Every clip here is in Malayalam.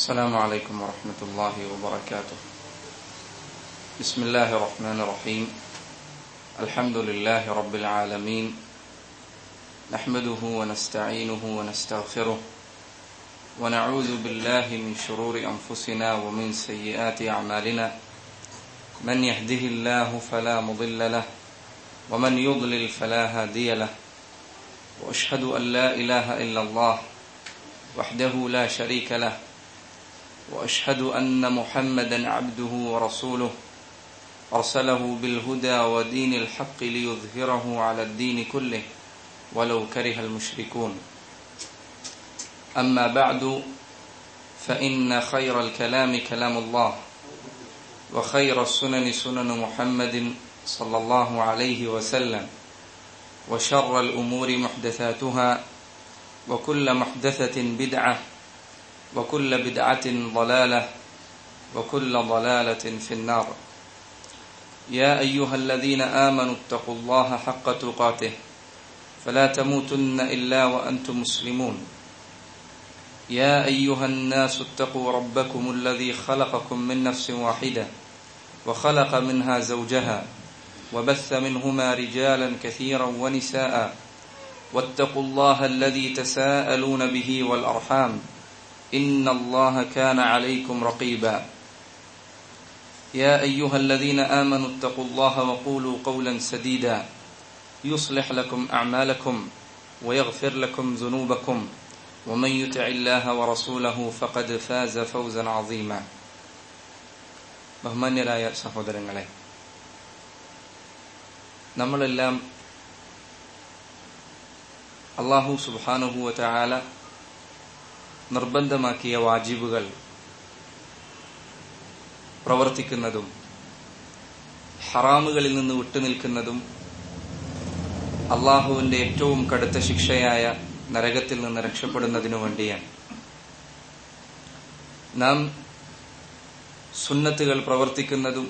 السلام عليكم ورحمة الله وبركاته بسم الله الرحمن الرحيم الحمد لله رب العالمين نحمده ونستعينه ونستغفره ونعوذ بالله من شرور أنفسنا ومن سيئات أعمالنا من يهده الله فلا مضل له ومن يضلل فلا هادي له وأشهد أن لا إله إلا الله وحده لا شريك له واشهد ان محمدا عبده ورسوله ارسله بالهدى ودين الحق ليظهره على الدين كله ولو كره المشركون اما بعد فان خير الكلام كلام الله وخير السنن سنن محمد صلى الله عليه وسلم وشر الامور محدثاتها وكل محدثه بدعه وكل بدعة ضلالة وكل ضلالة في النار يا أيها الذين آمنوا اتقوا الله حق تقاته فلا تموتن إلا وأنتم مسلمون يا أيها الناس اتقوا ربكم الذي خلقكم من نفس واحدة وخلق منها زوجها وبث منهما رجالا كثيرا ونساء واتقوا الله الذي تساءلون به والأرحام إن الله كان عليكم رقيبا يا أيها الذين آمنوا اتقوا الله وقولوا قولا سديدا يصلح لكم أعمالكم ويغفر لكم ذنوبكم ومن يطع الله ورسوله فقد فاز فوزا عظيما ബഹുമാന്യരായ സഹോദരങ്ങളെ നമ്മളെല്ലാം അള്ളാഹു സുബാനുഹുവ ചാല നിർബന്ധമാക്കിയ വാജിബുകൾ പ്രവർത്തിക്കുന്നതും ഹറാമുകളിൽ നിന്ന് വിട്ടുനിൽക്കുന്നതും അള്ളാഹുവിന്റെ ഏറ്റവും കടുത്ത ശിക്ഷയായ നരകത്തിൽ നിന്ന് രക്ഷപ്പെടുന്നതിനു വേണ്ടിയാണ് നാം സുന്നത്തുകൾ പ്രവർത്തിക്കുന്നതും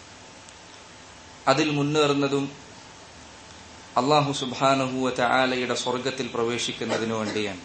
അതിൽ മുന്നേറുന്നതും അള്ളാഹു സുബാനുഹുവ ആലയുടെ സ്വർഗത്തിൽ പ്രവേശിക്കുന്നതിനു വേണ്ടിയാണ്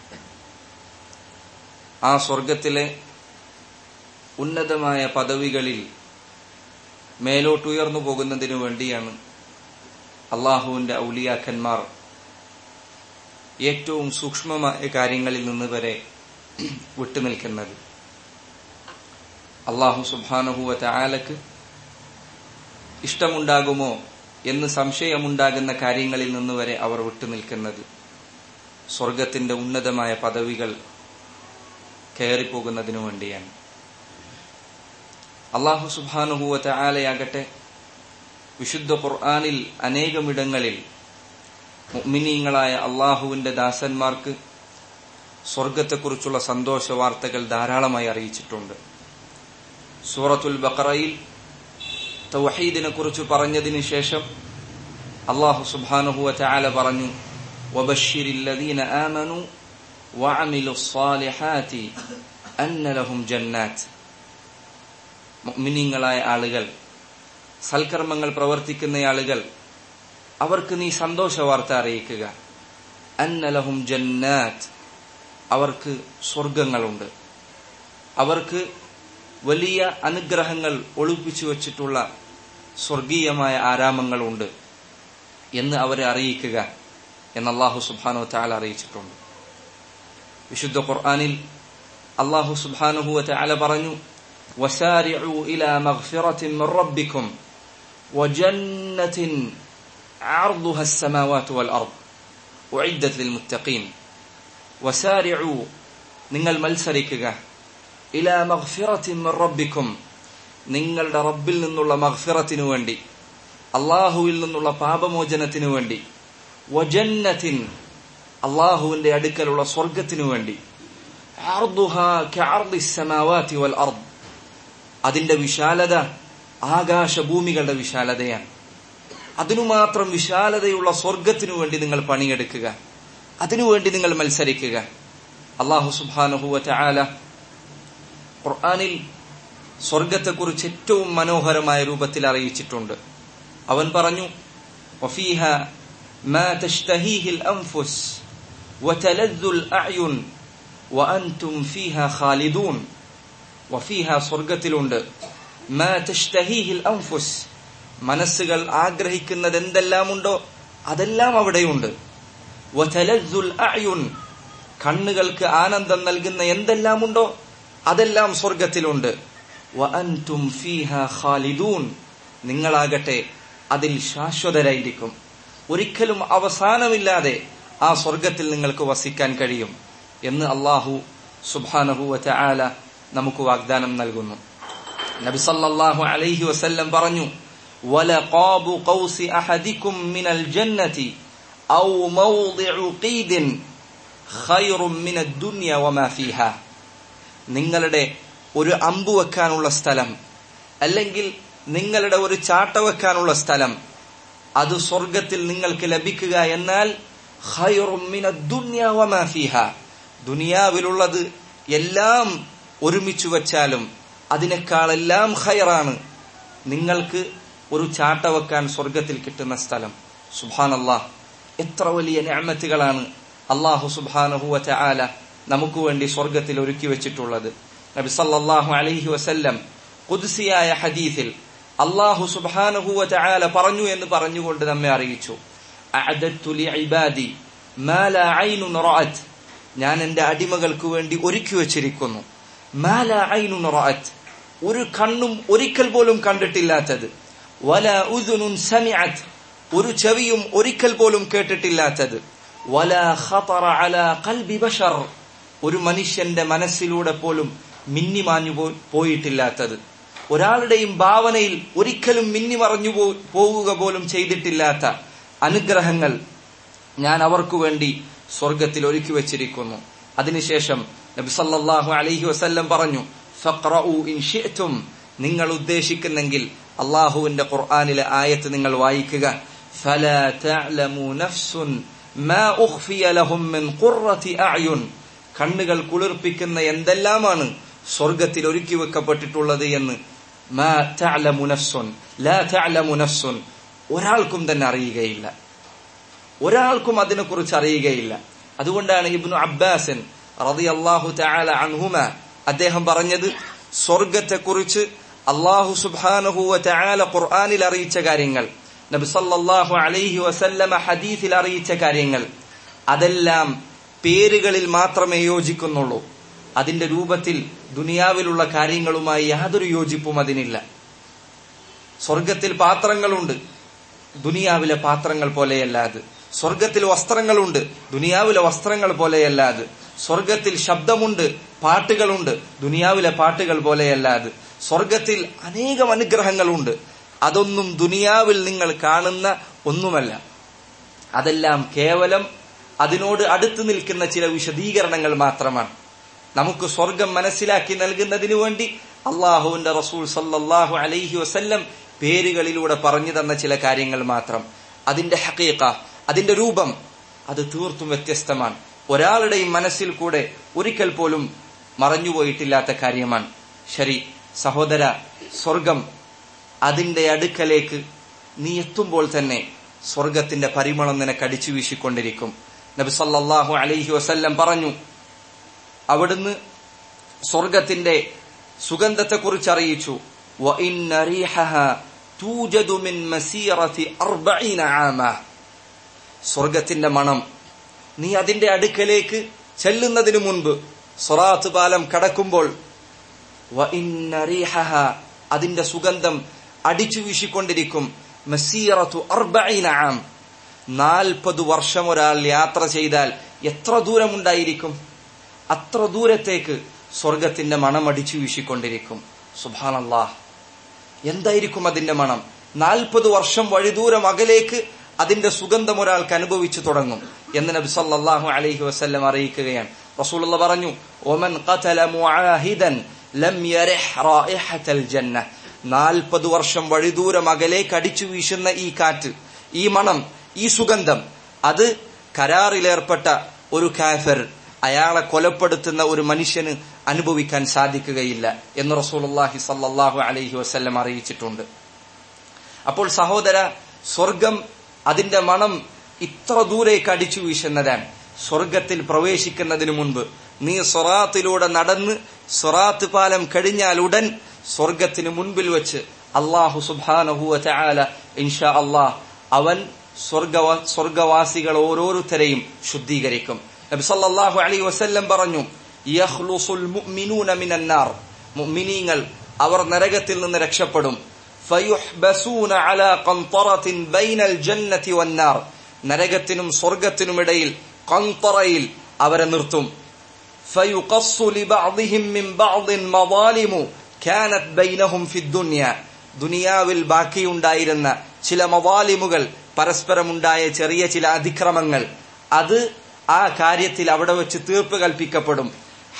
ആ സ്വർഗത്തിലെ ഉന്നതമായ പദവികളിൽ മേലോട്ടുയർന്നു പോകുന്നതിനു വേണ്ടിയാണ് അള്ളാഹുവിന്റെ ഔലിയാക്കന്മാർ ഏറ്റവും സൂക്ഷ്മമായ കാര്യങ്ങളിൽ നിന്ന് വരെ വിട്ടുനിൽക്കുന്നത് അള്ളാഹു സുബാനുഹുവ ആലക്ക് ഇഷ്ടമുണ്ടാകുമോ എന്ന് സംശയമുണ്ടാകുന്ന കാര്യങ്ങളിൽ നിന്ന് വരെ അവർ വിട്ടുനിൽക്കുന്നത് സ്വർഗത്തിന്റെ ഉന്നതമായ പദവികൾ കയറിപ്പോകുന്നതിനു വേണ്ടിയാണ് അള്ളാഹു സുബാനുഭൂവത്തെ ആലയാകട്ടെ വിശുദ്ധ ഖുർആാനിൽ അനേകമിടങ്ങളിൽ മിനിങ്ങളായ അള്ളാഹുവിന്റെ ദാസന്മാർക്ക് സ്വർഗത്തെക്കുറിച്ചുള്ള സന്തോഷ വാർത്തകൾ ധാരാളമായി അറിയിച്ചിട്ടുണ്ട് സൂറത്തുൽ ബക്കറയിൽ തൗഹീദിനെ കുറിച്ച് പറഞ്ഞതിന് ശേഷം അള്ളാഹു സുബാനുഹുവ ആല പറഞ്ഞു വബഷിരില്ലദീന ആമനു وعملوا الصالحات أن لهم جنات മുഅ്മിനീങ്ങളായ ആളുകൾ സൽക്കർമ്മങ്ങൾ പ്രവർത്തിക്കുന്ന ആളുകൾ അവർക്ക് നീ സന്തോഷ വാർത്ത അറിയിക്കുക അന്നലഹും ജന്നാത്ത് അവർക്ക് സ്വർഗങ്ങളുണ്ട് അവർക്ക് വലിയ അനുഗ്രഹങ്ങൾ ഒളിപ്പിച്ചു വച്ചിട്ടുള്ള സ്വർഗീയമായ ആരാമങ്ങളുണ്ട് എന്ന് അവരെ അറിയിക്കുക എന്ന് അള്ളാഹു സുബാനോ താല അറിയിച്ചിട്ടുണ്ട് വിശുദ്ധ ഖുർആനിൽ അള്ളാഹു സുബ്ഹാനഹു വതആല പറഞ്ഞു وسارعوا إلى مغفرة من ربكم وجنة عرضها السماوات والأرض أعدت للمتقين وسارعوا നിങ്ങൾ മത്സരിക്കുക ഇല മഗ്ഫിറത്തിൻ മിൻ റബ്ബിക്കും നിങ്ങളുടെ റബ്ബിൽ നിന്നുള്ള മഗ്ഫിറത്തിനു വേണ്ടി അള്ളാഹുവിൽ നിന്നുള്ള പാപമോചനത്തിനു വേണ്ടി വജന്നത്തിൻ അള്ളാഹുവിന്റെ അടുക്കലുള്ള സ്വർഗത്തിനു വേണ്ടി അതിന്റെ വിശാലത ആകാശഭൂമികളുടെ വിശാലതയാണ് അതിനു മാത്രം വിശാലതയുള്ള സ്വർഗത്തിനു വേണ്ടി നിങ്ങൾ പണിയെടുക്കുക അതിനുവേണ്ടി നിങ്ങൾ മത്സരിക്കുക അള്ളാഹു സുബാനുഹുവറ്റ ആല ഖുർആാനിൽ സ്വർഗത്തെക്കുറിച്ച് ഏറ്റവും മനോഹരമായ രൂപത്തിൽ അറിയിച്ചിട്ടുണ്ട് അവൻ പറഞ്ഞു വഫീഹ ما تشتهيه الأنفس وتلذ الأعين وأنتم فيها خالدون വഫീഹ സ്വർഗത്തിലുണ്ട് മാ തഷ്തഹീഹിൽ അൻഫുസ് മനസ്സുകൾ ആഗ്രഹിക്കുന്നത് എന്തെല്ലാമുണ്ടോ അതെല്ലാം അവിടെയുണ്ട് വതലദ്ദുൽ അഅ്യുൻ കണ്ണുകൾക്ക് ആനന്ദം നൽകുന്ന എന്തെല്ലാമുണ്ടോ അതെല്ലാം സ്വർഗത്തിലുണ്ട് വഅൻതും ഫീഹ ഖാലിദൂൻ നിങ്ങളാകട്ടെ അതിൽ ശാശ്വതരായിരിക്കും ഒരിക്കലും അവസാനമില്ലാതെ ആ സ്വർഗത്തിൽ നിങ്ങൾക്ക് വസിക്കാൻ കഴിയും എന്ന് അള്ളാഹു സുബ്ഹാനഹു വതആല നമുക്ക് വാഗ്ദാനം നൽകുന്നു നബി സല്ലല്ലാഹു അലൈഹി വസല്ലം പറഞ്ഞു വലഖാബു ഖൗസി അഹദിക്കും മിനൽ ജന്നതി ഔ മൗദിഉ ഖീദിൻ ഖൈറും മിനദ് ദുനിയ വമാ ഫീഹാ നിങ്ങളുടെ ഒരു അമ്പു വെക്കാനുള്ള സ്ഥലം അല്ലെങ്കിൽ നിങ്ങളുടെ ഒരു ചാട്ട വെക്കാനുള്ള സ്ഥലം അത് സ്വർഗത്തിൽ നിങ്ങൾക്ക് ലഭിക്കുക എന്നാൽ ഖൈറും മിനദ് ദുനിയ വമാ ഫീഹാ ദുനിയാവിലുള്ളത് എല്ലാം ഒരുമിച്ചു വച്ചാലും അതിനേക്കാളെല്ലാം ഖൈറാണ് നിങ്ങൾക്ക് ഒരു ചാട്ട വെക്കാൻ സ്വർഗത്തിൽ കിട്ടുന്ന സ്ഥലം സുബാനല്ലാഹ് എത്ര വലിയ ഞാമത്തുകളാണ് അള്ളാഹു സുബാനഹുവറ്റ ആല നമുക്ക് വേണ്ടി സ്വർഗത്തിൽ ഒരുക്കി വെച്ചിട്ടുള്ളത് നബി സല്ലല്ലാഹു അലൈഹി വസല്ലം കുദ്സിയായ ഹദീസിൽ അള്ളാഹു സുബാനഹുവറ്റ ആല പറഞ്ഞു എന്ന് പറഞ്ഞുകൊണ്ട് നമ്മെ അറിയിച്ചു അഅദത്തു ലിഇബാദി മാ ലാ ഐനുൻ റഅത് ഞാൻ എന്റെ അടിമകൾക്ക് വേണ്ടി ഒരുക്കി വെച്ചിരിക്കുന്നു മാ ലാ ഐനുൻ റഅത് ഒരു കണ്ണും ഒരിക്കൽ പോലും കണ്ടിട്ടില്ലാത്തത് വല ഉദുനുൻ സമിഅത് ഒരു ചെവിയും ഒരിക്കൽ പോലും കേട്ടിട്ടില്ലാത്തത് വല ഖതറ അല ഖൽബി ബഷർ ഒരു മനുഷ്യന്റെ മനസ്സിലൂടെ പോലും മിന്നിമാഞ്ഞു പോയിട്ടില്ലാത്തത് ഒരാളുടെയും ഭാവനയിൽ ഒരിക്കലും മിന്നിമറഞ്ഞു പോവുക പോലും ചെയ്തിട്ടില്ലാത്ത അനുഗ്രഹങ്ങൾ ഞാൻ അവർക്കു വേണ്ടി സ്വർഗത്തിൽ ഒരുക്കി വെച്ചിരിക്കുന്നു അതിനുശേഷം നബി സല്ലല്ലാഹു അലൈഹി വസല്ലം പറഞ്ഞു ഫഖ്റഉ ഇൻ ശിഅ്തും നിങ്ങൾ ഉദ്ദേശിക്കുന്നെങ്കിൽ അള്ളാഹുവിന്റെ ഖുർആനിലെ ആയത്ത് നിങ്ങൾ വായിക്കുക ഫലാ തഅലമു നഫ്സുൻ മാ ഉഖ്ഫിയ ലഹും മിൻ ഖുർറതി അഅയുൻ കണ്ണുകൾ കുളിർപ്പിക്കുന്ന എന്തെല്ലാമാണ് സ്വർഗത്തിൽ ഒരുക്കി വെക്കപ്പെട്ടിട്ടുള്ളത് എന്ന് മാ തഅലമു നഫ്സുൻ ലാ തഅലമു നഫ്സുൻ ഒരാൾക്കും തന്നെ അറിയുകയില്ല ഒരാൾക്കും അതിനെക്കുറിച്ച് അറിയുകയില്ല അതുകൊണ്ടാണ് ഇബ്നു അബ്ബാസൻ റളിയല്ലാഹു തആല അൻഹുമ അദ്ദേഹം പറഞ്ഞത് സ്വർഗത്തെക്കുറിച്ച് അള്ളാഹു സുബ്ഹാനഹു വതആല ഖുർആനിൽ അറിയിച്ച കാര്യങ്ങൾ നബി സല്ലല്ലാഹു അലൈഹി വസല്ലമ ഹദീസിൽ അറിയിച്ച കാര്യങ്ങൾ അതെല്ലാം പേരുകളിൽ മാത്രമേ യോജിക്കുന്നുള്ളൂ അതിന്റെ രൂപത്തിൽ ദുനിയാവിലുള്ള കാര്യങ്ങളുമായി യാതൊരു യോജിപ്പും അതിനില്ല സ്വർഗത്തിൽ പാത്രങ്ങളുണ്ട് ദുനിയാവിലെ പാത്രങ്ങൾ പോലെയല്ല അത് സ്വർഗത്തിൽ വസ്ത്രങ്ങളുണ്ട് ദുനിയാവിലെ വസ്ത്രങ്ങൾ പോലെയല്ല അത് സ്വർഗത്തിൽ ശബ്ദമുണ്ട് പാട്ടുകളുണ്ട് ദുനിയാവിലെ പാട്ടുകൾ പോലെയല്ല അത് സ്വർഗത്തിൽ അനേകം അനുഗ്രഹങ്ങളുണ്ട് അതൊന്നും ദുനിയാവിൽ നിങ്ങൾ കാണുന്ന ഒന്നുമല്ല അതെല്ലാം കേവലം അതിനോട് അടുത്തു നിൽക്കുന്ന ചില വിശദീകരണങ്ങൾ മാത്രമാണ് നമുക്ക് സ്വർഗം മനസ്സിലാക്കി നൽകുന്നതിനു വേണ്ടി അള്ളാഹുവിന്റെ റസൂൽ സല്ലല്ലാഹു അലൈഹി വസല്ലം പേരുകളിലൂടെ പറഞ്ഞു തന്ന ചില കാര്യങ്ങൾ മാത്രം അതിന്റെ ഹക്കീക്ക അതിന്റെ രൂപം അത് തീർത്തും വ്യത്യസ്തമാണ് ഒരാളുടെയും മനസ്സിൽ കൂടെ ഒരിക്കൽ പോലും മറഞ്ഞുപോയിട്ടില്ലാത്ത കാര്യമാണ് ശരി സഹോദര സ്വർഗം അതിന്റെ അടുക്കലേക്ക് നീ എത്തുമ്പോൾ തന്നെ സ്വർഗത്തിന്റെ പരിമളം നിനക്ക് അടിച്ചു വീശിക്കൊണ്ടിരിക്കും നബി സല്ലല്ലാഹു അലൈഹി വസല്ലം പറഞ്ഞു അവിടുന്ന് സ്വർഗത്തിന്റെ സുഗന്ധത്തെക്കുറിച്ച് അറിയിച്ചു وَإِنَّ رِيحَهَا تُوجَدُ مِنْ مَسِيرَةِ أَرْبَعِينَ عَامًا സ്വർഗത്തിന്റെ മണം നീ അതിന്റെ അടുക്കലേക്ക് ചെല്ലുന്നതിനു മുൻപ് സൊറാത്ത് പാലം കടക്കുമ്പോൾ وَإِنَّ رِيحَهَا അതിന്റെ സുഗന്ധം അടിച്ചു വീശിക്കൊണ്ടിരിക്കും മസീറത്തു അർബഈന ആം നാൽപ്പത് വർഷം ഒരാൾ യാത്ര ചെയ്താൽ എത്ര ദൂരമുണ്ടായിരിക്കും അത്ര ദൂരത്തേക്ക് സ്വർഗത്തിന്റെ മണം അടിച്ചു വീശിക്കൊണ്ടിരിക്കും സുബാനല്ലാഹ് എന്തായിരിക്കും അതിന്റെ മണം നാൽപ്പത് വർഷം വഴിദൂരം അകലേക്ക് അതിന്റെ സുഗന്ധം ഒരാൾക്ക് അനുഭവിച്ചു തുടങ്ങും എന്ന് നബി സല്ലല്ലാഹു അലൈഹി വസല്ലം അറിയിക്കുകയാണ് റസൂലുള്ള പറഞ്ഞു ഒമൻ ഖതല മുആഹിദൻ ലം യരിഹ് റായിഹത്തൽ ജന്ന നാൽപ്പത് വർഷം വഴിദൂരം അകലേക്ക് അടിച്ചു വീശുന്ന ഈ കാറ്റ് ഈ മണം ഈ സുഗന്ധം അത് കരാറിലേർപ്പെട്ട ഒരു കാഫർ അയാളെ കൊലപ്പെടുത്തുന്ന ഒരു മനുഷ്യന് അനുഭവിക്കാൻ സാധിക്കുകയില്ല എന്ന് റസൂലുള്ളാഹി സല്ലല്ലാഹു അലൈഹി വസല്ലം അറിയിച്ചിട്ടുണ്ട് അപ്പോൾ സഹോദര സ്വർഗം അതിന്റെ മണം ഇത്ര ദൂരേക്ക് അടിച്ചു വീശുന്നതാണ് സ്വർഗത്തിൽ പ്രവേശിക്കുന്നതിന് മുൻപ് നീ സ്വറാത്തിലൂടെ നടന്ന് സിറാത്ത് പാലം കഴിഞ്ഞാൽ ഉടൻ സ്വർഗത്തിന് മുൻപിൽ വെച്ച് അള്ളാഹു സുബാനഹുവ ചാല ഇൻഷാ അള്ളാഹ് അവൻ സ്വർഗവ സ്വർഗവാസികൾ ഓരോരുത്തരെയും ശുദ്ധീകരിക്കും നബി സല്ലല്ലാഹു അലൈഹി വസല്ലം പറഞ്ഞു യഖ്ലുസുൽ മുഅ്മിനൂന മിനന്നാർ മുഅ്മിനീങ്ങൾ അവർ നരകത്തിൽ നിന്ന് രക്ഷപ്പെടും ഫയുഹ്ബസൂന അലാ ഖന്തറത്തിൻ ബൈനൽ ജന്നതി വന്നാർ നരകത്തിനും സ്വർഗത്തിനുമിടയിൽ ഖന്തറയിൽ അവരെ നിർത്തും فيقص لبعضهم من بعض مظالم كانت بينهم في الدنيا ദുനിയാവിൽ ബാക്കിയുണ്ടായിരുന്ന ചില മവാലിമുകൾ പരസ്പരമുണ്ടായ ചെറിയ ചില അതിക്രമങ്ങൾ അത് ആ കാര്യത്തിൽ അവിടെ വെച്ച് തീർപ്പ് കൽപ്പിക്കപ്പെടും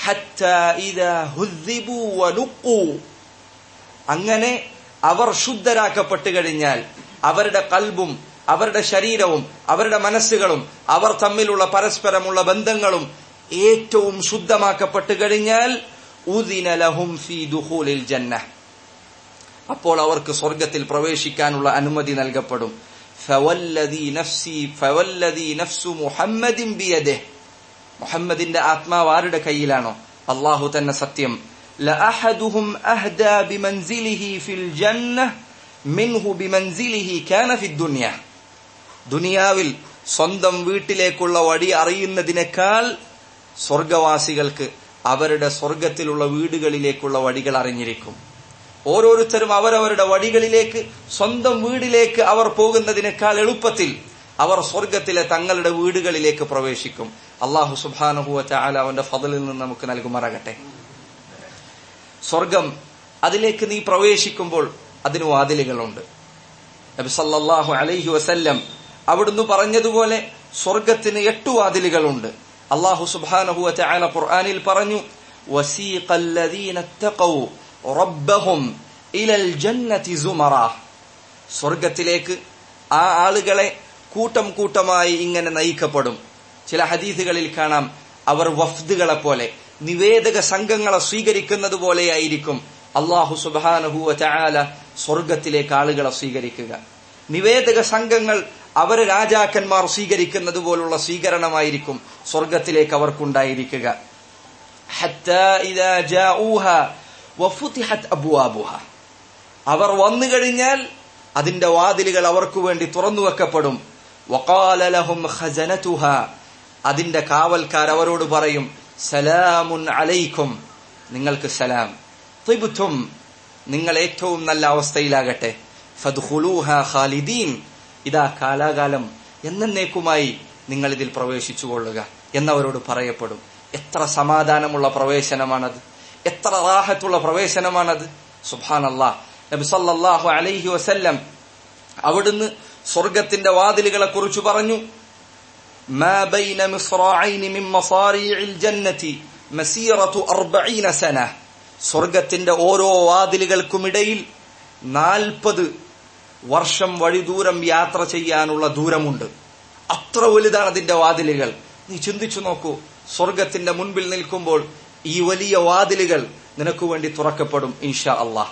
അങ്ങനെ അവർ ശുദ്ധരാക്കപ്പെട്ടു കഴിഞ്ഞാൽ അവരുടെ കൽബും അവരുടെ ശരീരവും അവരുടെ മനസ്സുകളും അവർ തമ്മിലുള്ള പരസ്പരമുള്ള ബന്ധങ്ങളും ഏറ്റവും ശുദ്ധമാക്കപ്പെട്ടു കഴിഞ്ഞാൽ ഉദിനലഹും ഫീ ദുഹൂലിൽ ജന്ന അപ്പോൾ അവർക്ക് സ്വർഗത്തിൽ പ്രവേശിക്കാനുള്ള അനുമതി നൽകപ്പെടും ഫവല്ലദീ നഫ്സി ഫവല്ലദീ നഫ്സു മുഹമ്മദിൻ ബിയദിഹ് മുഹമ്മദിന്റെ ആത്മാവ് ആരുടെ കയ്യിലാണോ അള്ളാഹു തന്നെ സത്യം ലഅഹദുഹും അഹ്ദാ ബിമൻസിലിഹി ഫിൽ ജന്നഹ് മിൻഹു ബിമൻസിലിഹി കാന ഫിദ് ദുനിയ ദുനിയാവിൽ സ്വന്തം വീട്ടിലേക്കുള്ള വഴി അറിയുന്നതിനേക്കാൾ സ്വർഗവാസികൾക്ക് അവരുടെ സ്വർഗത്തിലുള്ള വീടുകളിലേക്കുള്ള വഴികൾ അറിഞ്ഞിരിക്കും ഓരോരുത്തരും അവരവരുടെ വഴികളിലേക്ക് സ്വന്തം വീടിലേക്ക് അവർ പോകുന്നതിനേക്കാൾ എളുപ്പത്തിൽ അവർ സ്വർഗത്തിലെ തങ്ങളുടെ വീടുകളിലേക്ക് പ്രവേശിക്കും അള്ളാഹു സുബാനുഹുവ ചാല അവന്റെ ഫതലിൽ നിന്ന് നമുക്ക് നൽകുമാറാകട്ടെ സ്വർഗം അതിലേക്ക് നീ പ്രവേശിക്കുമ്പോൾ അതിന് വാതിലുകളുണ്ട് നബി സല്ലല്ലാഹു അലൈഹി വസല്ലം അവിടുന്ന് പറഞ്ഞതുപോലെ സ്വർഗത്തിന് എട്ടു വാതിലുകളുണ്ട് അള്ളാഹു സുബാനഹു ചാല ഖുർആനിൽ പറഞ്ഞു വസീഖല്ലദീന തഖവു റബ്ബഹും ഇലൽ ജന്നതി സുമറ സ്വർഗത്തിലേക്ക് ആ ആളുകളെ കൂട്ടം കൂട്ടമായി ഇങ്ങനെ നയിക്കപ്പെടും ചില ഹദീസുകളിൽ കാണാം അവർ വഫ്ദുകളെ പോലെ നിവേദക സംഘങ്ങളെ സ്വീകരിക്കുന്നത് പോലെയായിരിക്കും അള്ളാഹു സുബാനഹുവ ചായാല സ്വർഗത്തിലേക്ക് ആളുകളെ സ്വീകരിക്കുക നിവേദക സംഘങ്ങൾ അവർ രാജാക്കന്മാർ സ്വീകരിക്കുന്നത് പോലുള്ള സ്വീകരണമായിരിക്കും സ്വർഗത്തിലേക്ക് അവർക്കുണ്ടായിരിക്കുക അവർ വന്നു കഴിഞ്ഞാൽ അതിന്റെ വാതിലുകൾ അവർക്ക് വേണ്ടി തുറന്നു വെക്കപ്പെടും വക്കാലലഹും ഖസനതുഹ അതിന്റെ കാവൽക്കാർ അവരോട് പറയും സലാമുൻ അലൈക്കും നിങ്ങൾക്ക് സലാം തിബുത്തും നിങ്ങൾ ഏറ്റവും നല്ല അവസ്ഥയിലാകട്ടെ ഫദ്ഖുലൂഹ ഖാലിദീൻ ഇതാ കാലാകാലം എന്നേക്കുമായി നിങ്ങൾ ഇതിൽ പ്രവേശിച്ചു കൊള്ളുക എന്നവരോട് പറയപ്പെടും എത്ര സമാധാനമുള്ള പ്രവേശനമാണത് എത്ര റാഹത്തുള്ള പ്രവേശനമാണത് സുബാനല്ലാ നബി സല്ലല്ലാഹു അലൈഹി വസല്ലം അവിടുന്ന് സ്വർഗത്തിന്റെ വാതിലുകളെ കുറിച്ച് പറഞ്ഞു ما بين مصراعين من مصاريع الجنة مسيرة أربعين سنة സ്വർഗത്തിന്റെ ഓരോ വാതിലുകൾക്കുമിടയിൽ നാൽപ്പത് വർഷം വഴിദൂരം യാത്ര ചെയ്യാനുള്ള ദൂരമുണ്ട് അത്ര വലുതാണ് അതിന്റെ വാതിലുകൾ നീ ചിന്തിച്ചു നോക്കൂ സ്വർഗത്തിന്റെ മുൻപിൽ നിൽക്കുമ്പോൾ ഈ വലിയ വാതിലുകൾ നിനക്ക് വേണ്ടി തുറക്കപ്പെടും ഇൻഷാ അള്ളാഹ്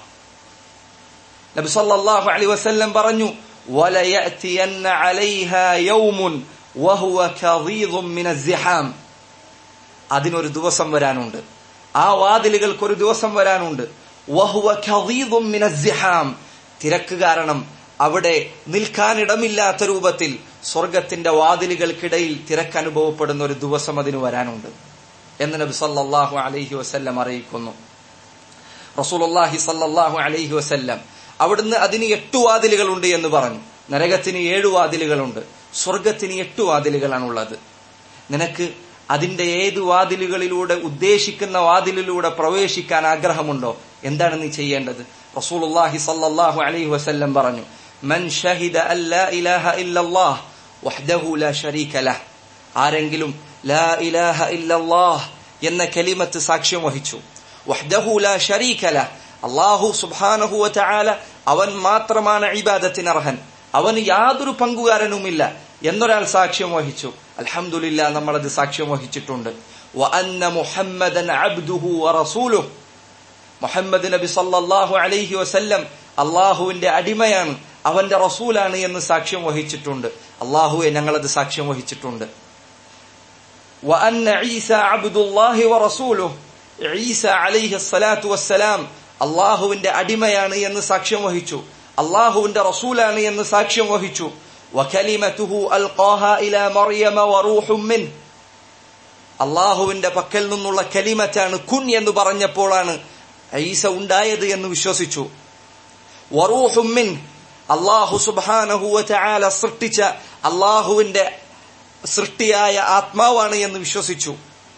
നബി സല്ലല്ലാഹു അലൈഹി വസല്ലം പറഞ്ഞു വലയഅതിയന്ന അലൈഹാ യൗമുൻ വഹുവ കദീദും മിന സിഹാം അതിനൊരു ദിവസം വരാനുണ്ട് ആ വാതിലുകൾക്ക് ഒരു ദിവസം വരാനുണ്ട് വഹുവ കദീദും മിന സിഹാം തിരക്ക് കാരണം അവിടെ നിൽക്കാനിടമില്ലാത്ത രൂപത്തിൽ സ്വർഗത്തിന്റെ വാതിലുകൾക്കിടയിൽ തിരക്ക് അനുഭവപ്പെടുന്ന ഒരു ദിവസം അതിന് വരാനുണ്ട് എന്ന് നബി സല്ലല്ലാഹു അലൈഹി വസല്ലം അറിയിക്കുന്നു റസൂലുള്ളാഹി സല്ലല്ലാഹു അലൈഹി വസല്ലം അവിടുന്ന് അതിന് എട്ടു വാതിലുകളുണ്ട് എന്ന് പറഞ്ഞു നരകത്തിന് ഏഴു വാതിലുകളുണ്ട് സ്വർഗത്തിന് എട്ടു വാതിലുകളാണുള്ളത് നിനക്ക് അതിന്റെ ഏത് വാതിലുകളിലൂടെ ഉദ്ദേശിക്കുന്ന വാതിലിലൂടെ പ്രവേശിക്കാൻ ആഗ്രഹമുണ്ടോ എന്താണ് നീ ചെയ്യേണ്ടത് റസൂലുള്ളാഹി സല്ലല്ലാഹു അലൈഹി വസല്ലം പറഞ്ഞു മൻ ഷഹിദ അല്ലാ ഇലാഹ ഇല്ലല്ലാഹ് വഹ്ദഹു ലാ ശരീക ലഹ് ആരെങ്കിലും ലാ ഇലാഹ ഇല്ലല്ലാഹ് എന്ന കലിമത്ത് സാക്ഷ്യം വഹിച്ചു വഹ്ദഹു ലാ ശരീക ലഹ് അള്ളാഹു സുബ്ഹാനഹു വതആല അവൻ മാത്രമാണ് ഇബാദത്തിന് അർഹൻ അവന് യാതൊരു പങ്കുകാരനുമില്ല എന്നൊരാൾ സാക്ഷ്യം വഹിച്ചു അൽഹംദുലില്ലാ നമ്മളത് സാക്ഷ്യം വഹിച്ചിട്ടുണ്ട് വഅന്ന മുഹമ്മദൻ അബ്ദുഹു വറസൂലുഹു മുഹമ്മദ് നബി സല്ലല്ലാഹു അലൈഹി വസല്ലം അള്ളാഹുവിന്റെ അടിമയാണ് അവന്റെ റസൂലാണ് എന്ന് സാക്ഷ്യം വഹിച്ചിട്ടുണ്ട് അള്ളാഹുവെ ഞങ്ങളത് സാക്ഷ്യം വഹിച്ചിട്ടുണ്ട് വഅന്ന ഈസ അബ്ദുല്ലാഹി വറസൂലുഹു ഈസ അലൈഹി സ്വലാത്തു വസ്സലാം അള്ളാഹുവിന്റെ അടിമയാണ് എന്ന് സാക്ഷ്യം വഹിച്ചു അള്ളാഹുവിന്റെ റസൂലാണ് എന്ന് സാക്ഷ്യം വഹിച്ചു വകലിമതുഹു അൽഖാഹ ഇലാ മറിയമ വറൂഹും മിൻ അള്ളാഹുവിന്റെ പക്കൽ നിന്നുള്ള കലിമറ്റാണ് കുൻ എന്ന് പറഞ്ഞപ്പോഴാണ് ഈസ ഉണ്ടായത് എന്ന് വിശ്വസിച്ചു വറൂഹും മിൻ അള്ളാഹു സുബ്ഹാനഹു വതആല സൃഷ്ടിച്ച അള്ളാഹുവിന്റെ സൃഷ്ടിയായ ആത്മാവാണ് എന്ന് വിശ്വസിച്ചു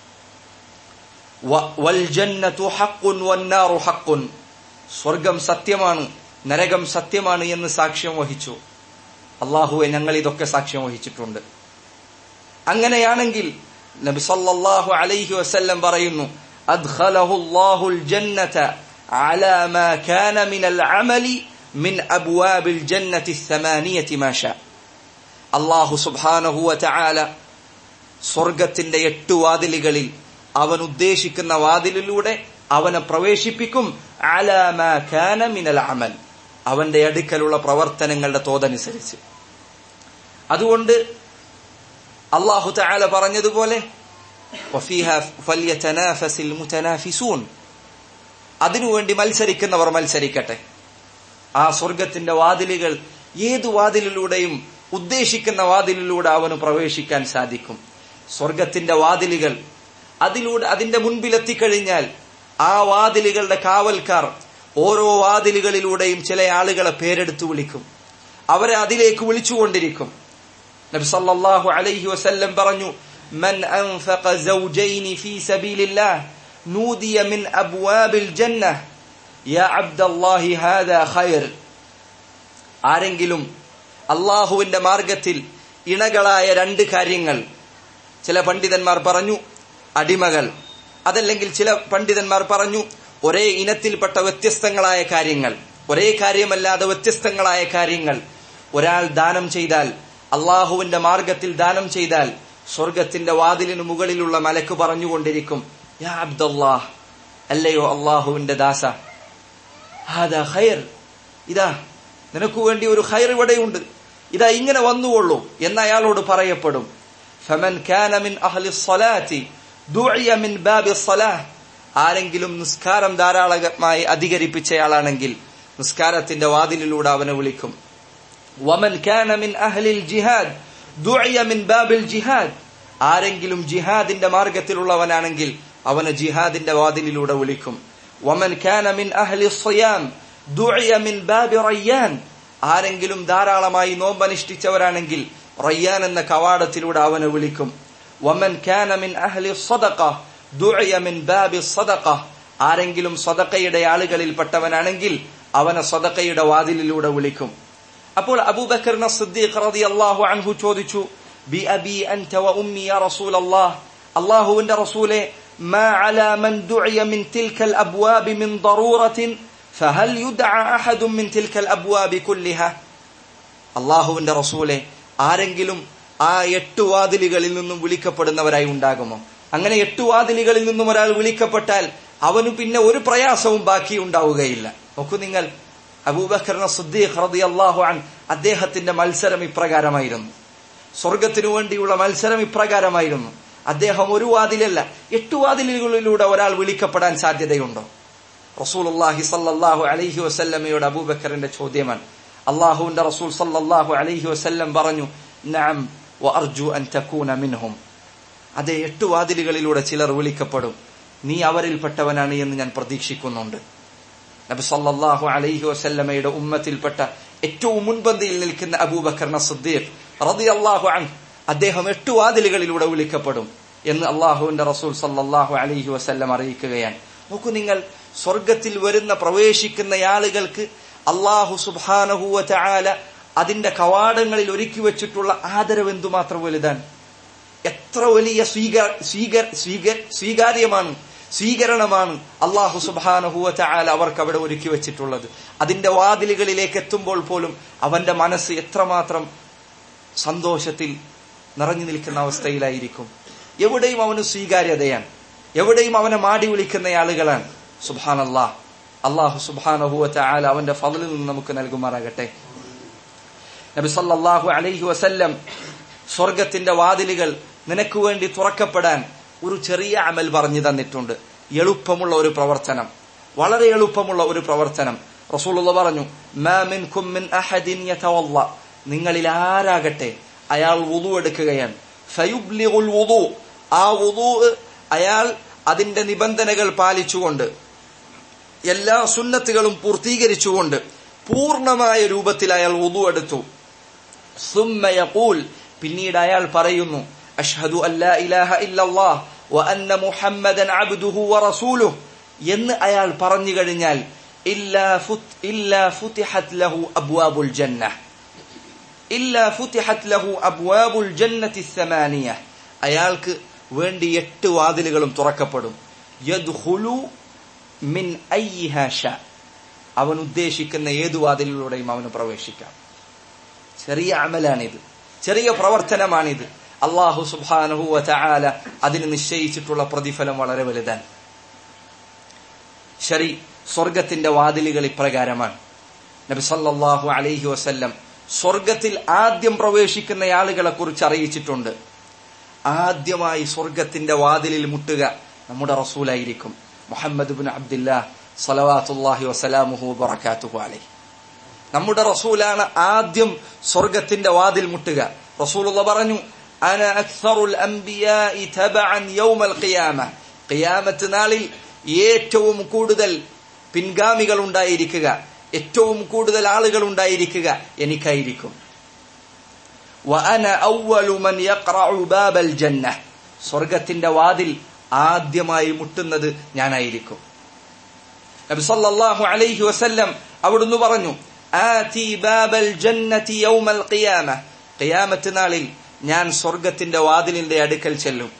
വൽ ജന്നതു ഹഖ്ഖുൻ വന്നാറു ഹഖ്ഖുൻ സ്വർഗം സത്യമാണ് നരകം സത്യമാണ് എന്ന് സാക്ഷ്യം വഹിച്ചു അള്ളാഹുവെ ഞങ്ങൾ ഇതൊക്കെ സാക്ഷ്യം വഹിച്ചിട്ടുണ്ട് അങ്ങനെയാണെങ്കിൽ നബി സല്ലല്ലാഹു അലൈഹി വസല്ലം പറയുന്നു അദ്ഖലഹു അല്ലാഹുൽ ജന്നത അലാ മാ കാന മിനൽ അമലി മിൻ അബ്വാബിൽ ജന്നതി الثمانيه ما شاء അല്ലാഹു സുബ്ഹാനഹു വതആല സ്വർഗത്തിന്റെ എട്ട് വാതിലുകളിൽ അവൻ ഉദ്ദേശിക്കുന്ന വാതിലിലൂടെ അവനെ പ്രവേശിപ്പിക്കും അലാ മാ കാന മിനൽ അമൽ അവന്റെ അടുക്കലുള്ള പ്രവർത്തനങ്ങളുടെ തോതനുസരിച്ച് അതുകൊണ്ട് അള്ളാഹു തആല പറഞ്ഞതുപോലെ അതിനുവേണ്ടി മത്സരിക്കുന്നവർ മത്സരിക്കട്ടെ ആ സ്വർഗത്തിന്റെ വാതിലുകൾ ഏതു വാതിലിലൂടെയും ഉദ്ദേശിക്കുന്ന വാതിലിലൂടെ അവന് പ്രവേശിക്കാൻ സാധിക്കും സ്വർഗത്തിന്റെ വാതിലുകൾ അതിലൂടെ അതിന്റെ മുൻപിലെത്തിക്കഴിഞ്ഞാൽ ആ വാതിലുകളുടെ കാവൽക്കാർ ഓരോ വാതിലുകളിലൂടെയും ചില ആളുകളെ പേരെടുത്ത് വിളിക്കും അവരെ അതിലേക്ക് വിളിച്ചുകൊണ്ടിരിക്കും നബി സല്ലല്ലാഹു അലൈഹി വസല്ലം പറഞ്ഞു മൻ അൻഫഖ സൗജൈൻ ഫീ സബീലില്ലാഹ് നൂദിയ മിൻ അബ്വാബിൽ ജന്നഹ് യാ അബ്ദല്ലാഹി ഹാദാ ഖൈർ ആരെങ്കിലും അള്ളാഹുവിന്റെ മാർഗത്തിൽ ഇണകളായ രണ്ട് കാര്യങ്ങൾ ചില പണ്ഡിതന്മാർ പറഞ്ഞു അടിമകൾ അതല്ലെങ്കിൽ ചില പണ്ഡിതന്മാർ പറഞ്ഞു ഒരേ ഇനത്തിൽപ്പെട്ട വ്യത്യസ്തങ്ങളായ കാര്യങ്ങൾ ഒരേ കാര്യമല്ലാതെ വ്യത്യസ്തങ്ങളായ കാര്യങ്ങൾ ഒരാൾ ദാനം ചെയ്താൽ അള്ളാഹുവിന്റെ മാർഗത്തിൽ ദാനം ചെയ്താൽ സ്വർഗത്തിന്റെ വാതിലിനു മുകളിലുള്ള മലക്ക് പറഞ്ഞുകൊണ്ടിരിക്കും യാ അബ്ദല്ലാഹ് അല്ലയോ അള്ളാഹുവിന്റെ ദാസ ഹാദാ ഖൈർ ഇതാ നിനക്ക് വേണ്ടി ഒരു ഖൈർ ഇവിടെയുണ്ട് ഇതാ ഇങ്ങനെ വന്നുകൊള്ളൂ എന്ന് അയാളോട് പറയപ്പെടും ഫമൻ കാന മിൻ അഹ്ലി സ്വലാത്തി ദുഇയ മിൻ ബാബി സ്വലാഹ് ആരെങ്കിലും നിസ്കാരം ധാരാളമായി അധികരിപ്പിച്ചയാളാണെങ്കിൽ നിസ്കാരത്തിന്റെ വാതിലിലൂടെ അവനെ വിളിക്കും വമൻ കാന മിൻ അഹ്ലിൽ ജിഹാദ് ദുഇയ മിൻ ബാബിൽ ജിഹാദ് ആരെങ്കിലും ജിഹാദിന്റെ മാർഗത്തിലുള്ളവനാണെങ്കിൽ അവനെ ജിഹാദിന്റെ വാതിലിലൂടെ വിളിക്കും വമൻ കാന മിൻ അഹ്ലി സിയാം ദുഇയ മിൻ ബാബി റയ്യാൻ ആരെങ്കിലും ധാരാളമായി നോമ്പനുഷ്ഠിച്ചവരാണെങ്കിൽ റയ്യാൻ എന്ന കവാടത്തിലൂടെ അവനെ വിളിക്കും വമൻ കാന മിൻ അഹ്ലി സദഖ ദുഇയ മിൻ ബാബി സദഖ ആരെങ്കിലും സദഖയുടെ ആളുകളിൽപ്പെട്ടവനാണെങ്കിൽ അവനെ സദഖയുടെ വാതിലിലൂടെ വിളിക്കും അപ്പോൾ അബൂബക്കർ സിദ്ദീഖ് റളിയല്ലാഹു അൻഹു ചോദിച്ചു ബി അബി അൻത വ ഉമ്മി യാ റസൂലല്ലാഹ് അല്ലാഹുവിന്റെ റസൂലേ ما على من دعي من تلك الأبواب من ضرورة فهل يدعى أحد من تلك الأبواب كلها അള്ളാഹുവിന്റെ റസൂലെ ആരെങ്കിലും ആ എട്ട് വാതിലുകളിൽ നിന്നും വിളിക്കപ്പെടുന്നവരായി ഉണ്ടാകുമോ അങ്ങനെ എട്ട് വാതിലുകളിൽ നിന്നും ഒരാൾ വിളിക്കപ്പെട്ടാൽ അവന് പിന്നെ ഒരു പ്രയാസവും ബാക്കി ഉണ്ടാവുകയില്ല നോക്കൂ നിങ്ങൾ അബൂബക്കർ സുദ്ദീഖ് റളിയല്ലാഹു അൻ അദ്ദേഹത്തിന്റെ മത്സരം ഇപ്രകാരമായിരുന്നു സ്വർഗത്തിനു വേണ്ടിയുള്ള മത്സരം ഇപ്രകാരമായിരുന്നു അദ്ദേഹം ഒരു വാതിലല്ല എട്ട് വാതിലുകളിലൂടെ ഒരാൾ വിളിക്കപ്പെടാൻ സാധ്യതയുണ്ടോ റസൂലുള്ളാഹി സല്ലല്ലാഹു അലൈഹി വസല്ലമയുടെ അബൂബക്കറിന്റെ ചോദ്യമാണ് അള്ളാഹുവിന്റെ റസൂൽ സല്ലല്ലാഹു അലൈഹി വസല്ലം പറഞ്ഞു നഅം വഅർജു അൻ തകൂന മിൻഹും അതേ എട്ട് വാതിലുകളിലൂടെ ചിലർ വിളിക്കപ്പെടും നീ അവരിൽപ്പെട്ടവനാണ് എന്ന് ഞാൻ പ്രതീക്ഷിക്കുന്നുണ്ട് നബി സല്ലല്ലാഹു അലൈഹി വസല്ലമയുടെ ഉമ്മത്തിൽപ്പെട്ട ഏറ്റവും മുൻപന്തിയിൽ നിൽക്കുന്ന അബൂബക്കർ സിദ്ദീഖ് റളിയല്ലാഹു അൻഹു അദ്ദേഹം എട്ട് വാതിലുകളിലൂടെ വിളിക്കപ്പെടും എന്ന് അള്ളാഹുവിന്റെ റസൂൽ സല്ലല്ലാഹു അലൈഹി വസല്ലം അറിയിക്കുകയാണ് നോക്കൂ നിങ്ങൾ സ്വർഗത്തിൽ വരുന്ന പ്രവേശിക്കുന്ന ആളുകൾക്ക് അള്ളാഹു സുബാനഹുവ ചാല അതിന്റെ കവാടങ്ങളിൽ ഒരുക്കി വെച്ചിട്ടുള്ള ആദരവ് എന്തുമാത്രം വലുതാണ് എത്ര വലിയ സ്വീകാര സ്വീകർ സ്വീകർ സ്വീകാര്യമാണ് സ്വീകരണമാണ് അള്ളാഹു സുബാനഹുവ ചാല അവർക്ക് അവിടെ ഒരുക്കി വെച്ചിട്ടുള്ളത് അതിന്റെ വാതിലുകളിലേക്ക് എത്തുമ്പോൾ പോലും അവന്റെ മനസ്സ് എത്രമാത്രം സന്തോഷത്തിൽ നിറഞ്ഞു നിൽക്കുന്ന അവസ്ഥയിലായിരിക്കും എവിടെയും അവന് സ്വീകാര്യതയാണ് എവിടെയും അവനെ മാടി വിളിക്കുന്ന ആളുകളാണ് സുബാൻ അള്ളാഹ് അള്ളാഹു സുബാനഹുവറ്റ ആല അവന്റെ ഫضലിൽ നിന്ന് നമുക്ക് നൽകുമാറാകട്ടെ നബി സല്ലല്ലാഹു അലൈഹി വസല്ലം സ്വർഗത്തിന്റെ വാതിലുകൾ നിനക്ക് വേണ്ടി തുറക്കപ്പെടാൻ ഒരു ചെറിയ അമൽ പറഞ്ഞു തന്നിട്ടുണ്ട് എളുപ്പമുള്ള ഒരു പ്രവർത്തനം വളരെ എളുപ്പമുള്ള ഒരു പ്രവർത്തനം റസൂലുള്ള പറഞ്ഞു മാ മിൻകും മിൻ അഹദിൻ യതവല്ല നിങ്ങളിൽ ആരാകട്ടെ അയാൾ വുളു എടുക്കുകയാണ് ഫയുബ്ലിഗുൽ വുളു ആ വുളു അയാൾ അതിന്റെ നിബന്ധനകൾ പാലിച്ചുകൊണ്ട് എല്ലാ സുന്നത്തുകളും പൂർത്തീകരിച്ചുകൊണ്ട് പൂർണ്ണമായ രൂപത്തിൽ അയാൾ വുളു എടുത്തു സുമ്മ യഖൂൽ പിന്നീട് അയാൾ പറയുന്നു അഷ്ഹദു അല്ലാ ഇലാഹ ഇല്ലല്ലാഹ് വ അന്ന മുഹമ്മദൻ അബ്ദുഹു വ റസൂലുഹു എന്ന് അയാൾ പറഞ്ഞു കഴിഞ്ഞാൽ ഇല്ലാ ഫുത് ഇല്ലാ ഫുതിഹത് ലഹു അബ്വാബുൽ ജന്ന ഇല്ലാ ഫുതിഹത് ലഹു അബ്വാബുൽ ജന്നത്തി الثمانية അയാൾക്ക് വേണ്ടി എട്ട് വാതിലുകളും തുറക്കപ്പെടും യദ്ഖുലു മിൻ അയ്യിഹാ ഷാ അവൻ ഉദ്ദേശിക്കുന്ന ഏതു വാതിലിലൂടെയും അവന് പ്രവേശിക്കാം ചെറിയ അമലാണിത് ചെറിയ പ്രവർത്തനമാണിത് അള്ളാഹു സുബാനഹു വല അതിന് നിശ്ചയിച്ചിട്ടുള്ള പ്രതിഫലം വളരെ വലുതാണ് ശരി സ്വർഗത്തിന്റെ വാതിലുകൾ ഇപ്രകാരമാണ് നബി സല്ലല്ലാഹു അലൈഹി വസല്ലം സ്വർഗത്തിൽ ആദ്യം പ്രവേശിക്കുന്ന ആളുകളെ കുറിച്ച് അറിയിച്ചിട്ടുണ്ട് ആദ്യമായി സ്വർഗത്തിന്റെ വാതിലിൽ മുട്ടുക നമ്മുടെ റസൂലായിരിക്കും മുഹമ്മദ് ബിൻ അബ്ദുല്ലാ സലവാത്തുല്ലാഹി വസലാമുഹു ബറക്കാത്തുഹു അലൈഹി നമ്മുടെ റസൂലാണ് ആദ്യം സ്വർഗത്തിന്റെ വാതിൽ മുട്ടുക റസൂലുള്ള പറഞ്ഞു അന അക്സറുൽ അംബിയാഇ തബഅൻ യൗമൽ ഖിയാമ ഖിയാമത്ത് നാളിൽ ഏറ്റവും കൂടുതൽ പിൻഗാമികൾ ഉണ്ടായിരിക്കുക ഏറ്റവും കൂടുതൽ ആളുകൾ ഉണ്ടായിരിക്കുക എനിക്കായിരിക്കും وأنا أول من يقرع باب الجنة സ്വർഗത്തിന്റെ വാതിൽ ആദ്യമായി മുട്ടുന്നത് ഞാനായിരിക്കും നബി സല്ലല്ലാഹു അലൈഹി വസല്ലം അവിടുന്ന് പറഞ്ഞു ആതി ബാബൽ ജന്നതി യൗമൽ ഖിയാമ ഖിയാമത്ത് നാളിൽ ഞാൻ സ്വർഗത്തിന്റെ വാതിലിന്റെ അടുക്കൽ ചെല്ലും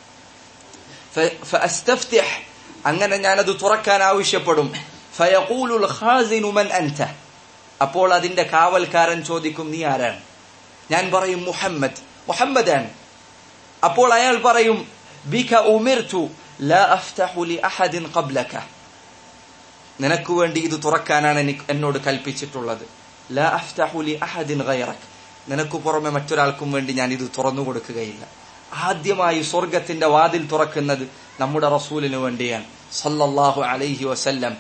ഫഅസ്തഫ്തിഹ് അങ്ങനെ ഞാനത് തുറക്കാൻ ആവശ്യപ്പെടും ഫയഖൂലുൽ ഖാസിനു മൻ അൻത അപ്പോൾ അതിന്റെ കാവൽക്കാരൻ ചോദിക്കും നീ ആരാണ് ഞാൻ പറയും മുഹമ്മദ് മുഹമ്മദാണ് അപ്പോൾ അയാൾ പറയും ബിക ഉമിർതു ലാ അഫ്തഹു ലി അഹദിൻ ഖബ്ലക നിനക്ക് വേണ്ടി ഇത് തുറക്കാനാണ് എനിക്ക് എന്നോട് കൽപ്പിച്ചിട്ടുള്ളത് ലാ അഫ്തഹു ലി അഹദിൻ ഗൈറക് നിനക്ക് പുറമെ മറ്റൊരാൾക്കും വേണ്ടി ഞാൻ ഇത് തുറന്നു കൊടുക്കുകയില്ല ആദ്യമായി സ്വർഗത്തിന്റെ വാതിൽ തുറക്കുന്നത് നമ്മുടെ റസൂലിന് വേണ്ടിയാണ് സല്ലല്ലാഹു അലൈഹി വസല്ലം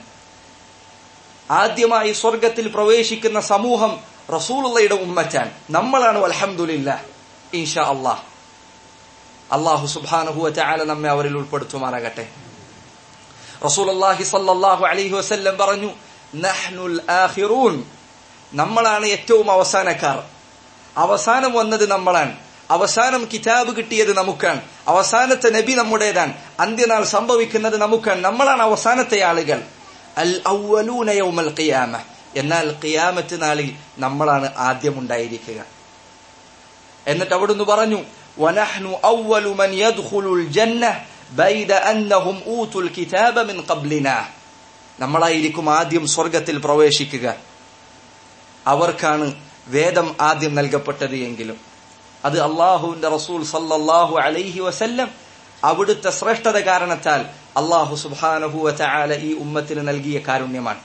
ആദ്യമായി സ്വർഗത്തിൽ പ്രവേശിക്കുന്ന സമൂഹം റസൂലുള്ളയുടെ ഉമ്മറ്റാൻ നമ്മളാണ് അൽഹംദുലില്ല ഇൻഷാ അള്ളാഹ് അള്ളാഹു സുബ്ഹാനഹു വതആല നമ്മെ അവരിൽ ഉൾപ്പെടുത്തുമാറാകട്ടെ റസൂലുള്ളാഹി സല്ലല്ലാഹു അലൈഹി വസല്ലം പറഞ്ഞു നഹ്നുൽ ആഖിറൂൻ നമ്മളാണ് ഏറ്റവും അവസാനക്കാർ അവസാനം വന്നത് നമ്മളാണ് അവസാനം കിതാബ് കിട്ടിയത് നമുക്കാണ് അവസാനത്തെ നബി നമ്മുടേതാണ് അന്ത്യനാൾ സംഭവിക്കുന്നത് നമുക്കാണ് നമ്മളാണ് അവസാനത്തെ ആളുകൾ അൽ ഔവലൂന യൗമൽ ഖിയാമ എന്നാൽ ഖിയാമത്ത് നാളിൽ നമ്മളാണ് ആദ്യം ഉണ്ടായിരിക്കുക എന്നിട്ട് അവിടുന്ന് പറഞ്ഞു വനഹ്നു അവ്വലു മൻ യദ്ഖുലുൽ ജന്ന ബൈദ അന്നഹും ഊതുൽ കിതാബ മിൻ ഖബ്ലിന നമ്മളായിരിക്കും ആദ്യം സ്വർഗത്തിൽ പ്രവേശിക്കുക അവർക്കാണ് വേദം ആദ്യം നൽകപ്പെട്ടത് എങ്കിലും അത് അള്ളാഹുവിന്റെ റസൂൽ സല്ലല്ലാഹു അലൈഹി വസല്ലം അവിടുത്തെ ശ്രേഷ്ഠത കാരണത്താൽ അള്ളാഹു സുബാനഹുവ ചാല ഈ ഉമ്മത്തിന് നൽകിയ കാരുണ്യമാണ്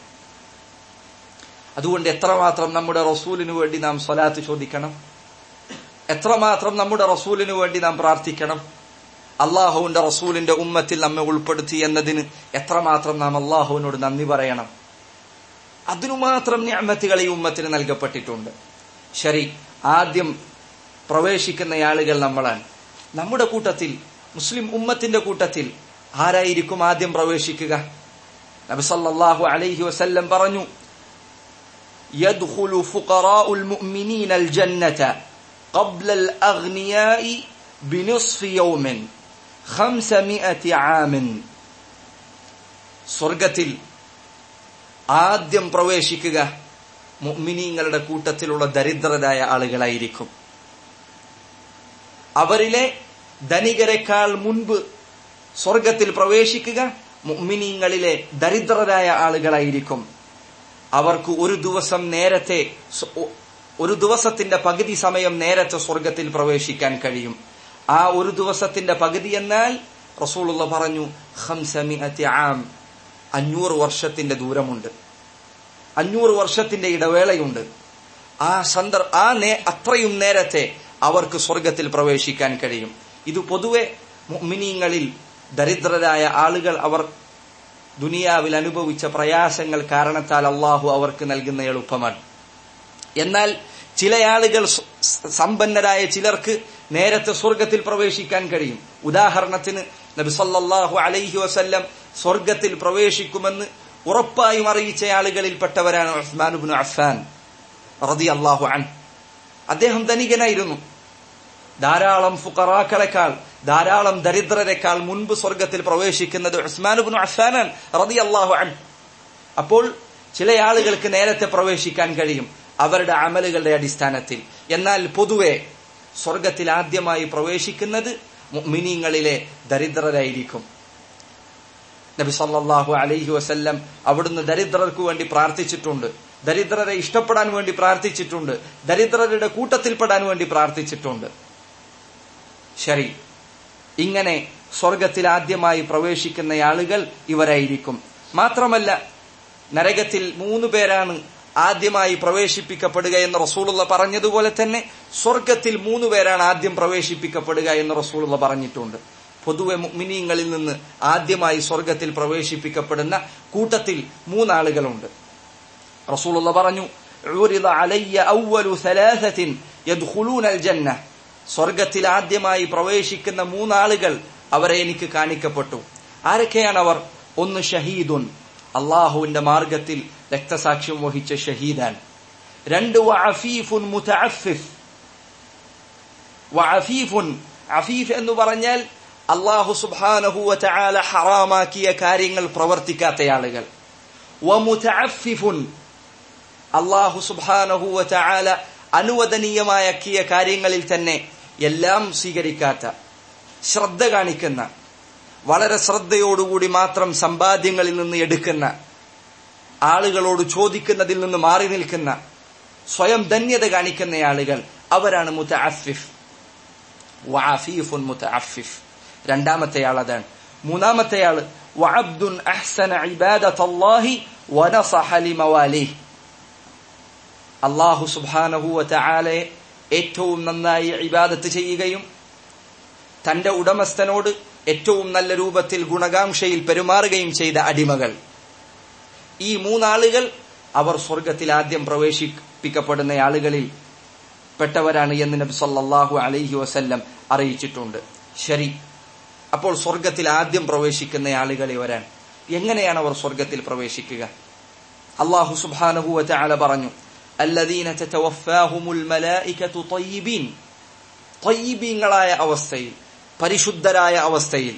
അതുകൊണ്ട് എത്രമാത്രം നമ്മുടെ റസൂലിനു വേണ്ടി നാം സ്വലാത്ത് ചോദിക്കണം എത്രമാത്രം നമ്മുടെ റസൂലിനു വേണ്ടി നാം പ്രാർത്ഥിക്കണം അള്ളാഹുവിന്റെ റസൂലിന്റെ ഉമ്മത്തിൽ നമ്മെ ഉൾപ്പെടുത്തി എന്നതിന് എത്രമാത്രം നാം അള്ളാഹുവിനോട് നന്ദി പറയണം അതിനു മാത്രം ഞാമത്തുകൾ ഈ ഉമ്മത്തിന് നൽകപ്പെട്ടിട്ടുണ്ട് ശരി ആദ്യം പ്രവേശിക്കുന്ന ആളുകൾ നമ്മളാണ് നമ്മുടെ കൂട്ടത്തിൽ മുസ്ലിം ഉമ്മത്തിന്റെ കൂട്ടത്തിൽ ആരായിരിക്കും ആദ്യം പ്രവേശിക്കുക നബി സല്ലല്ലാഹു അലൈഹി വസല്ലം പറഞ്ഞു يدخل فقراء المؤمنين الجنة قبل الأغنياء بنصف يوم خمسمائة عام സ്വർഗത്തിൽ ആദ്യം പ്രവേശിക്കുക മുഅ്മിനീങ്ങളുടെ കൂട്ടത്തിലുള്ള ദരിദ്രരായ ആളുകളായിരിക്കും അവരിലെ ധനികരെക്കാൾ മുൻപ് സ്വർഗത്തിൽ പ്രവേശിക്കുക മുഅ്മിനീങ്ങളിലെ ദരിദ്രരായ ആളുകളായിരിക്കും അവർക്ക് ഒരു ദിവസം നേരത്തെ ഒരു ദിവസത്തിന്റെ പകുതി സമയം നേരത്തെ സ്വർഗത്തിൽ പ്രവേശിക്കാൻ കഴിയും ആ ഒരു ദിവസത്തിന്റെ പകുതി എന്നാൽ റസൂലുള്ള പറഞ്ഞു ഹംസമിഅത്തി ആം അഞ്ഞൂറ് വർഷത്തിന്റെ ദൂരമുണ്ട് അഞ്ഞൂറ് വർഷത്തിന്റെ ഇടവേളയുണ്ട് ആ സന്ദർ ആ നേ അത്രയും നേരത്തെ അവർക്ക് സ്വർഗത്തിൽ പ്രവേശിക്കാൻ കഴിയും ഇത് പൊതുവെ മിനിങ്ങളിൽ ദരിദ്രരായ ആളുകൾ അവർ ദുനിയാവിൽ അനുഭവിച്ച പ്രയാസങ്ങൾ കാരണത്താൽ അള്ളാഹു അവർക്ക് നൽകുന്ന എളുപ്പമാണ് എന്നാൽ ചില ആളുകൾ സ- സമ്പന്നരായ ചിലർക്ക് നേരത്തെ സ്വർഗത്തിൽ പ്രവേശിക്കാൻ കഴിയും ഉദാഹരണത്തിന് നബി സല്ലല്ലാഹു അലൈഹി വസല്ലം സ്വർഗത്തിൽ പ്രവേശിക്കുമെന്ന് ഉറപ്പായും അറിയിച്ച ആളുകളിൽപ്പെട്ടവരാണ് ഉസ്മാൻ ഇബ്നു അഫ്ഫാൻ റളിയല്ലാഹു അൻ അദ്ദേഹം ധനികനായിരുന്നു ധാരാളം ഫുഖറാക്കളെക്കാൾ ധാരാളം ദരിദ്രരെക്കാൾ മുൻപ് സ്വർഗത്തിൽ പ്രവേശിക്കുന്നത് ഉസ്മാൻ ഇബ്നു അഫ്ഫാനാൻ റളിയല്ലാഹു അൻ അപ്പോൾ ചില ആളുകൾക്ക് നേരത്തെ പ്രവേശിക്കാൻ കഴിയും അവരുടെ അമലുകളുടെ അടിസ്ഥാനത്തിൽ എന്നാൽ പൊതുവെ സ്വർഗത്തിൽ ആദ്യമായി പ്രവേശിക്കുന്നത് മിനിങ്ങളിലെ ദരിദ്രരായിരിക്കും നബി സല്ലല്ലാഹു അലൈഹി വസല്ലം അവിടുന്ന് ദരിദ്രർക്ക് വേണ്ടി പ്രാർത്ഥിച്ചിട്ടുണ്ട് ദരിദ്രരെ ഇഷ്ടപ്പെടാൻ വേണ്ടി പ്രാർത്ഥിച്ചിട്ടുണ്ട് ദരിദ്രരുടെ കൂട്ടത്തിൽപ്പെടാൻ വേണ്ടി പ്രാർത്ഥിച്ചിട്ടുണ്ട് ശരി ഇങ്ങനെ സ്വർഗത്തിൽ ആദ്യമായി പ്രവേശിക്കുന്ന ആളുകൾ ഇവരായിരിക്കും മാത്രമല്ല നരകത്തിൽ മൂന്ന് പേരാണ് ആദ്യമായി പ്രവേശിപ്പിക്കപ്പെടുക എന്ന് റസൂലുള്ള പറഞ്ഞതുപോലെ തന്നെ സ്വർഗത്തിൽ മൂന്ന് പേരാണ് ആദ്യം പ്രവേശിപ്പിക്കപ്പെടുക എന്ന് റസൂലുള്ള പറഞ്ഞിട്ടുണ്ട് പൊതുവെ മുഅ്മിനീങ്ങളിൽ നിന്ന് ആദ്യമായി സ്വർഗത്തിൽ പ്രവേശിപ്പിക്കപ്പെടുന്ന കൂട്ടത്തിൽ മൂന്നാളുകളുണ്ട് റസൂലുള്ള പറഞ്ഞു "ഉരിദ അലയ്യ അവ്വലു സലാസത്തിൻ യദ്ഖുലൂന അൽജന്ന സ്വർഗത്തിൽ ആദ്യമായി പ്രവേശിക്കുന്ന മൂന്നാളുകൾ അവരെ എനിക്ക് കാണിക്കപ്പെട്ടു ആരൊക്കെയാണ് അവർ ഒന്ന് ഷഹീദുൻ അള്ളാഹുവിന്റെ മാർഗത്തിൽ രക്തസാക്ഷ്യം വഹിച്ച ഷഹീദാൻ രണ്ട് വഅഫീഫുൻ മുതഅഫിഫ് വഅഫീഫുൻ അഫീഫ് എന്ന് പറഞ്ഞാൽ അള്ളാഹു സുബ്ഹാനഹു വതആല ഹറാമാക്കിയ കാര്യങ്ങൾ പ്രവർത്തിക്കാത്ത ആളുകൾ വമുതഅഫിഫുൻ അള്ളാഹു സുബ്ഹാനഹു വതആല അനുവദനീയമാക്കിയ കാര്യങ്ങളിൽ തന്നെ എല്ലാം സ്വീകരിക്കാത്ത ശ്രദ്ധ കാണിക്കുന്ന വളരെ ശ്രദ്ധയോടുകൂടി മാത്രം സമ്പാദ്യങ്ങളിൽ നിന്ന് എടുക്കുന്ന ആളുകളോട് ചോദിക്കുന്നതിൽ നിന്ന് മാറി നിൽക്കുന്ന സ്വയം ധന്യത കാണിക്കുന്ന ആളുകൾ അവരാണ് മുതഅഫിഫ് വഅഫീഫുൻ മുതഅഫിഫ് രണ്ടാമത്തെ ആൾ അതാണ് മൂന്നാമത്തെ ആള് വഅബ്ദുൻ അഹ്സന ഇബാദത്തല്ലാഹി വനസഹ ലിമവാലിഹ് അള്ളാഹു സുബ്ഹാനഹു വതആലയെ ഏറ്റവും നന്നായി ഇബാദത്ത് ചെയ്യുകയും തന്റെ ഉടമസ്ഥനോട് ഏറ്റവും നല്ല രൂപത്തിൽ ഗുണകാംക്ഷയിൽ പെരുമാറുകയും ചെയ്ത അടിമകൾ ഈ മൂന്നാളുകൾ അവർ സ്വർഗത്തിൽ ആദ്യം പ്രവേശിപ്പിക്കപ്പെടുന്ന ആളുകളിൽ പെട്ടവരാണ് എന്ന് നബി സല്ലല്ലാഹു അലൈഹി വസല്ലം അറിയിച്ചിട്ടുണ്ട് ശരി അപ്പോൾ സ്വർഗത്തിൽ ആദ്യം പ്രവേശിക്കുന്ന ആളുകൾ ഇവരാണ് എങ്ങനെയാണ് അവർ സ്വർഗത്തിൽ പ്രവേശിക്കുക അള്ളാഹു സുബ്ഹാനഹു വതആല പറഞ്ഞു الذين تتوفاهم الملائكة طيبين طيبീങ്ങളായ അവസ്ഥയിൽ പരിശുദ്ധരായ അവസ്ഥയിൽ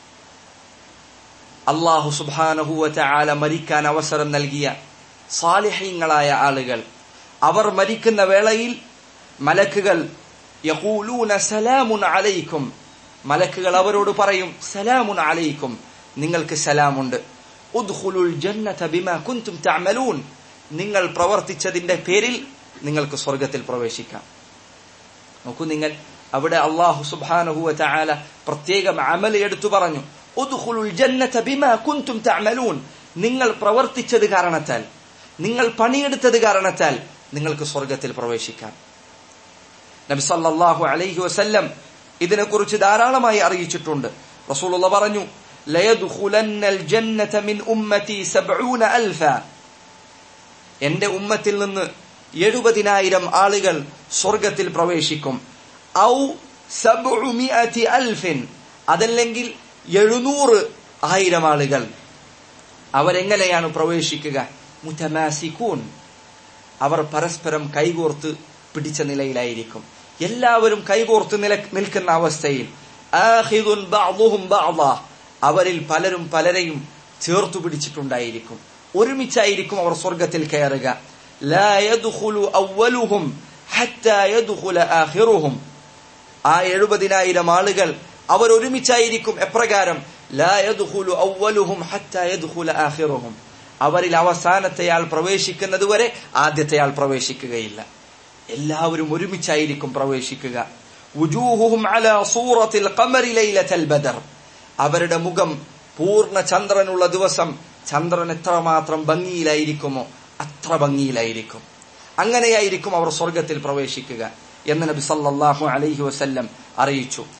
അള്ളാഹു സുബ്ഹാനഹു വതആല മരിക്കാൻ അവസരം നൽകിയ സാലിഹീങ്ങളായ ആളുകൾ അവർ മരിക്കുന്ന വേളയിൽ മലക്കുകൾ യഖൂലൂന സലാമുൻ അലൈക്കും മലക്കുകൾ അവരോട് പറയും സലാമുൻ അലൈക്കും നിങ്ങൾക്ക് സലാമുണ്ട് ഉദ്ഖുലുൽ ജന്നത ബിമാ കുൻതും തഅമലൂൻ നിങ്ങൾ പ്രവർത്തിച്ചതിന്റെ പേരിൽ നിങ്ങൾക്ക് സ്വർഗത്തിൽ പ്രവേശിക്കാം നോക്കൂ നിങ്ങൾ അവിടെ അള്ളാഹു സുബ്ഹാനഹു വതആല പ്രത്യേകം അമൽ എടുത്തു പറഞ്ഞു ഉദ്ഖുലുൽ ജന്നത ബിമാ കുൻതും തഅമലൂൻ നിങ്ങൾ പ്രവർത്തിച്ചത് കാരണത്താൽ നിങ്ങൾ പണിയെടുത്തത് കാരണത്താൽ നിങ്ങൾക്ക് സ്വർഗത്തിൽ പ്രവേശിക്കാം നബി സല്ലല്ലാഹു അലൈഹി വസല്ലം ഇതിനെക്കുറിച്ച് ധാരാളമായി അറിയിച്ചിട്ടുണ്ട് റസൂലുള്ള പറഞ്ഞു ലയദ്ഖുലന്നൽ ജന്നത മിൻ ഉമ്മതി സബ്ഊന അൽഫ എന്റെ ഉമ്മത്തിൽ നിന്ന് എഴുപതിനായിരം ആളുകൾ സ്വർഗത്തിൽ പ്രവേശിക്കും ഔ സബ്ഉമിഅതി അൽഫിൻ അതല്ലെങ്കിൽ എഴുന്നൂറ് ആയിരം ആളുകൾ അവരെങ്ങനെയാണ് പ്രവേശിക്കുക മുതമാസിക്കൂൻ അവർ പരസ്പരം കൈകോർത്ത് പിടിച്ച നിലയിലായിരിക്കും എല്ലാവരും കൈകോർത്ത് നില നിൽക്കുന്ന അവസ്ഥയിൽ ആഖിദുൻ ബഅ്ദുഹും ബഅ്ദാ അവരിൽ പലരും പലരെയും ചേർത്തു പിടിച്ചിട്ടുണ്ടായിരിക്കും ഒരുമിച്ചായിരിക്കും അവർ സ്വർഗത്തിൽ കയറുക ലാ യദ്ഖുലു അവ്വലുഹും ഹത്താ യദ്ഖുല ആഖിറുഹും ആ എഴുപതിനായിരം ആളുകൾ അവർ ഒരുമിച്ചായിരിക്കും എപ്രകാരം ലാ യദ്ഖുലു അവ്വലുഹും ഹത്താ യദ്ഖുല ആഖിറുഹും അവരിൽ അവസാനത്തെയാൾ പ്രവേശിക്കുന്നത് വരെ ആദ്യത്തെയാൾ പ്രവേശിക്കുകയില്ല എല്ലാവരും ഒരുമിച്ചായിരിക്കും പ്രവേശിക്കുക വുജൂഹുഹും അലാ സൂറത്തിൽ ഖമരി ലൈലത്തൽ ബദർ അവരുടെ മുഖം പൂർണ്ണ ചന്ദ്രനുള്ള ദിവസം ചന്ദ്രൻ എത്രമാത്രം ഭംഗിയിലായിരിക്കുമോ അത്ര ഭംഗിയിലായിരിക്കും അങ്ങനെയായിരിക്കും അവർ സ്വർഗത്തിൽ പ്രവേശിക്കുക എന്ന് നബി സല്ലല്ലാഹു അലൈഹി വസല്ലം അറിയിച്ചു